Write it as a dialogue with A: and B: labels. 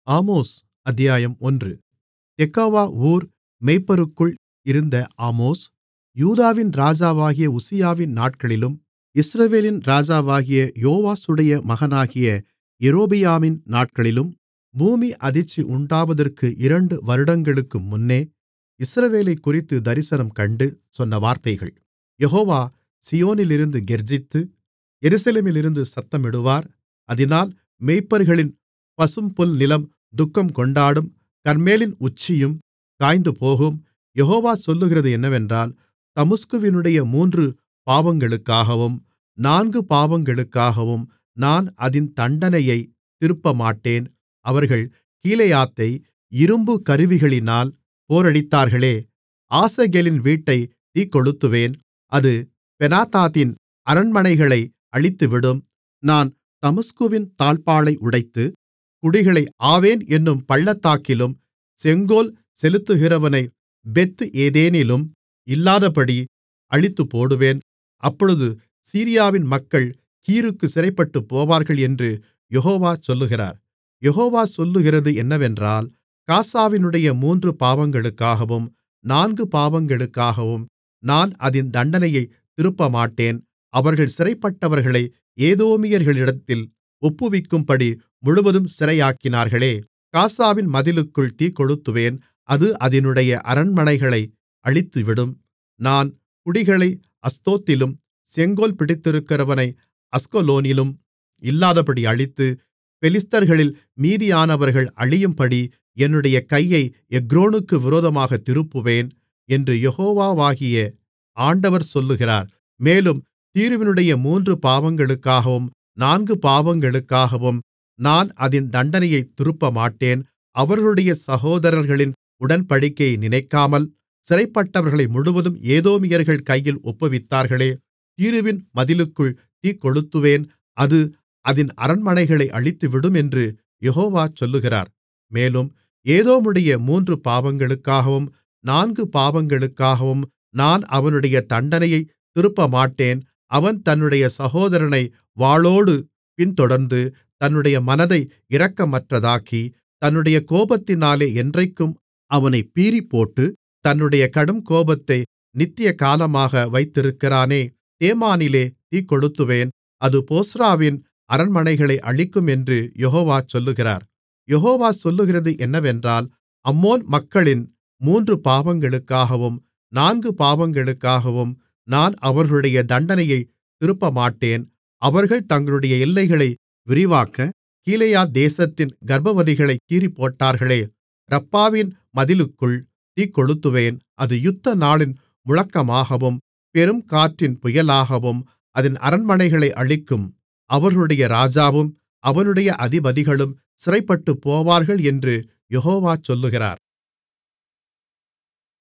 A: Amos அத்தியாயம் ஒன்று தெக்கோவா ஊர் மேய்ப்பருக்குள் இருந்த ஆமோஸ் யூதாவின் ராஜாவாகிய உசியாவின் நாட்களிலும் இஸ்ரவேலின் ராஜாவாகிய யோவாசுடைய மகனாகிய யெரொபெயாமின் நாட்களிலும் பூமி அதிர்ச்சி உண்டாவதற்கு இரண்டு வருடங்களுக்கு முன்னே இஸ்ரவேலைக்குறித்துத் தரிசனம் கண்டு சொன்ன வார்த்தைகள் யெகோவா சீயோனிலிருந்து கெர்ச்சித்து எருசலேமிலிருந்து சத்தமிடுவார் அதினால் மேய்ப்பர்களின் பசும்புல்நிலம் துக்கம்கொண்டாடும் கர்மேலின் உச்சியும் காய்ந்துபோகும் யெகோவா சொல்லுகிறது என்னவென்றால் தமஸ்குவினுடைய மூன்று பாவங்களுக்காகவும் நான்கு பாவங்களுக்காகவும் நான் அதின் தண்டனையைத் திருப்பமாட்டேன் அவர்கள் கீலேயாத்தை இரும்புக் கருவிகளினால் போரடித்தார்களே ஆசகேலின் வீட்டைத் தீக்கொளுத்துவேன் அது பெனாதாதின் அரண்மனைகளை அழித்துவிடும் நான் தமஸ்குவின் தாழ்ப்பாளை உடைத்து குடிகளை ஆவேன் என்னும் பள்ளத்தாக்கிலும் செங்கோல் செலுத்துகிறவனைப் பெத் ஏதேனிலும் இல்லாதபடி அழித்துப்போடுவேன் அப்பொழுது சீரியாவின் மக்கள் கீருக்குச் சிறைப்பட்டுப்போவார்கள் என்று யெகோவா சொல்லுகிறார் யெகோவா சொல்லுகிறது என்னவென்றால் காசாவினுடைய மூன்று பாவங்களுக்காகவும் நான்கு பாவங்களுக்காகவும் நான் அதின் தண்டனையைத் திருப்பமாட்டேன் அவர்கள் சிறைப்பட்டவர்களை ஏதோமியர்களிடத்தில் ஒப்புவிக்கும்படி முழுவதும் சிறையாக்கினார்களே காசாவின் மதிலுக்குள் தீக்கொளுத்துவேன் அது அதினுடைய அரண்மனைகளை அழித்துவிடும் நான் குடிகளை அஸ்தோத்திலும் செங்கோல் பிடித்திருக்கிறவனை அஸ்கலோனிலும் இல்லாதபடி அழித்து பெலிஸ்தர்களில் மீதியானவர்கள் அழியும்படி என்னுடைய கையை எக்ரோனுக்கு விரோதமாகத் திருப்புவேன் என்று யெகோவாகிய ஆண்டவர் சொல்லுகிறார் மேலும் தீருவினுடைய மூன்று பாவங்களுக்காகவும் நான்கு பாவங்களுக்காகவும் நான் அதின் தண்டனையைத் திருப்பமாட்டேன் அவர்களுடைய சகோதரர்களின் உடன்படிக்கையை நினைக்காமல் சிறைப்பட்டவர்களை முழுவதும் ஏதோமியர்கள் கையில் ஒப்புவித்தார்களே தீருவின் மதிலுக்குள் தீக்கொளுத்துவேன் அது அதின் அரண்மனைகளை அழித்துவிடும் என்று யெகோவா சொல்லுகிறார் மேலும் ஏதோமுடைய மூன்று பாவங்களுக்காகவும் நான்கு பாவங்களுக்காகவும் நான் அவனுடைய தண்டனையைத் திருப்பமாட்டேன் அவன் தன்னுடைய சகோதரனை வாளோடு பின்தொடர்ந்து தன்னுடைய மனதை இரக்கமற்றதாக்கி தன்னுடைய கோபத்தினாலே என்றைக்கும் அவனைப் பீறிப்போட்டு தன்னுடைய கடுங்கோபத்தை நித்திய காலமாக வைத்திருக்கிறானே தேமானிலே தீக்கொளுத்துவேன் அது போஸ்றாவின் அரண்மனைகளை அழிக்கும் என்று யெகோவா சொல்லுகிறார் யெகோவா சொல்லுகிறது என்னவென்றால் அம்மோன் மக்களின் மூன்று பாவங்களுக்காகவும் நான்கு பாவங்களுக்காகவும் நான் அவர்களுடைய தண்டனையைத் திருப்பமாட்டேன் அவர்கள் தங்களுடைய எல்லைகளை விரிவாக்க கீலேயாத் தேசத்தின் கர்ப்பவதிகளைக் கீறிப்போட்டார்களே ரப்பாவின் மதிலுக்குள் தீக்கொளுத்துவேன் அது யுத்த நாளின் முழக்கமாகவும் பெருங்காற்றின் புயலாகவும் அதின் அரண்மனைகளை அழிக்கும் அவர்களுடைய ராஜாவும் அவனுடைய அதிபதிகளும் சிறைப்பட்டுப்போவார்கள் என்று யெகோவா சொல்லுகிறார்